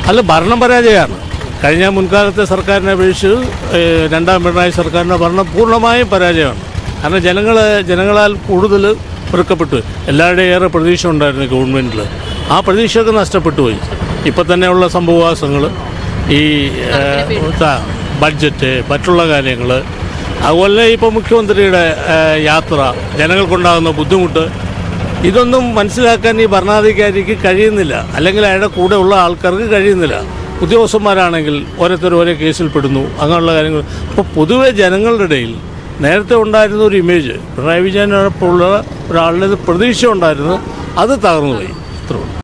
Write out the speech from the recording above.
അല്ല ഭരണം പരാജയമാണ് കഴിഞ്ഞ മുൻകാലത്തെ സർക്കാരിനെ അപേക്ഷിച്ച് ഏഹ്, രണ്ടാം പിണറായി സർക്കാരിൻ്റെ ഭരണം പൂർണ്ണമായും പരാജയമാണ് കാരണം ജനങ്ങൾ ജനങ്ങളാൽ കൂടുതൽ വെറുക്കപ്പെട്ടു എല്ലാവരുടെയും ഏറെ പ്രതീക്ഷ ഉണ്ടായിരുന്നു ഗവൺമെൻറ്റിൽ ആ പ്രതീക്ഷയൊക്കെ നഷ്ടപ്പെട്ടു പോയി ഇപ്പം തന്നെയുള്ള സംഭവവാസങ്ങൾ ഈ ഏഹ്, ത- ബഡ്ജറ്റ് മറ്റുള്ള കാര്യങ്ങൾ അതുപോലെ ഇപ്പോൾ മുഖ്യമന്ത്രിയുടെ ഏഹ്, യാത്ര ജനങ്ങൾക്കുണ്ടാകുന്ന ബുദ്ധിമുട്ട് ഇതൊന്നും മനസ്സിലാക്കാൻ ഈ ഭരണാധികാരിക്ക് കഴിയുന്നില്ല അല്ലെങ്കിൽ അയാളുടെ കൂടെ ഉള്ള ആൾക്കാർക്ക് കഴിയുന്നില്ല ഉദ്യോഗസ്ഥന്മാരാണെങ്കിൽ ഓരോരുത്തർ ഓരോ കേസിൽ പെടുന്നു അങ്ങനെയുള്ള കാര്യങ്ങൾ അപ്പോൾ പൊതുവെ ജനങ്ങളുടെ ഇടയിൽ നേരത്തെ ഉണ്ടായിരുന്ന ഒരു ഇമേജ് പിണറായി വിജയനോടൊപ്പമുള്ള ഒരാളുടെ പ്രതീക്ഷ ഉണ്ടായിരുന്നു അത് തകർന്നു പോയി ഇത്രേ ഉള്ളൂ